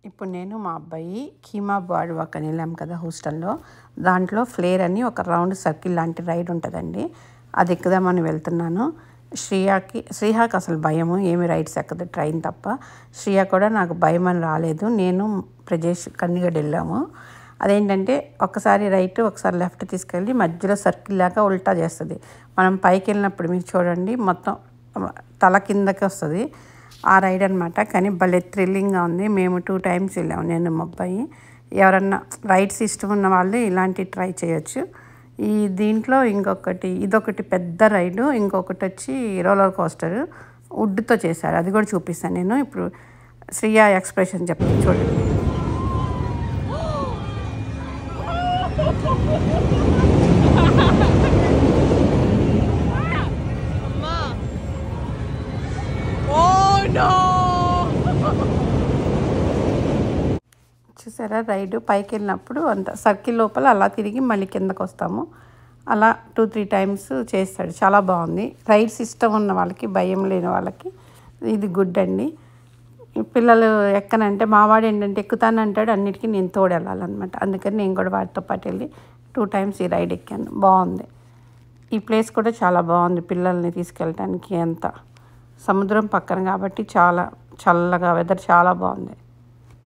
ఇప్పుడు నేను మా అబ్బాయి కీమా బాడ్ వాక్ అని వెళ్ళాం కదా హూస్టన్లో దాంట్లో ఫ్లేర్ అని ఒక రౌండ్ సర్కిల్ లాంటి రైడ్ ఉంటుందండి అది ఎక్కుదామని వెళ్తున్నాను శ్రీయాకి శ్రీహాకి అసలు భయము ఏమి రైడ్స్ ఎక్కదు ట్రైన్ తప్ప శ్రీయా కూడా నాకు భయం అని రాలేదు నేను ప్రజేష్ కన్నిగడ్ వెళ్ళాము అదేంటంటే ఒకసారి రైట్ ఒకసారి లెఫ్ట్ తీసుకెళ్ళి మధ్యలో సర్కిల్ లాగా ఉల్టా చేస్తుంది మనం పైకి వెళ్ళినప్పుడు మీరు చూడండి మొత్తం తల కిందకి వస్తుంది ఆ రైడ్ అనమాట కానీ భలే థ్రిల్లింగ్గా ఉంది మేము టూ టైమ్స్ వెళ్ళాము నేను మా అబ్బాయి ఎవరన్నా రైడ్స్ ఇష్టం ఉన్న వాళ్ళు ఇలాంటి ట్రై చేయొచ్చు ఈ దీంట్లో ఇంకొకటి ఇదొకటి పెద్ద రైడు ఇంకొకటి వచ్చి రోలర్ కోస్టర్ వుడ్తో చేశారు అది కూడా చూపిస్తాను నేను ఇప్పుడు శ్రీయా ఎక్స్ప్రెషన్ చెప్తాను చూడండి Oh no! చూసారా రైడ్ పైకి వెళ్ళినప్పుడు అంత సర్కిల్ లోపల అలా తిరిగి మళ్ళీ కిందకు వస్తాము అలా టూ త్రీ టైమ్స్ చేస్తాడు చాలా బాగుంది రైడ్స్ ఇష్టం ఉన్న వాళ్ళకి భయం లేని వాళ్ళకి ఇది గుడ్ అండి పిల్లలు ఎక్కనంటే మావాడు ఏంటంటే ఎక్కుతానంటాడు అన్నిటికీ నేను తోడు వెళ్ళాలన్నమాట అందుకని నేను కూడా వాడితో పాటు వెళ్ళి టూ టైమ్స్ ఈ రైడ్ ఎక్కాను బాగుంది ఈ ప్లేస్ కూడా చాలా బాగుంది పిల్లల్ని తీసుకెళ్ళడానికి అంత సముద్రం పక్కన కాబట్టి చాలా చల్లగా వెదర్ చాలా బాగుంది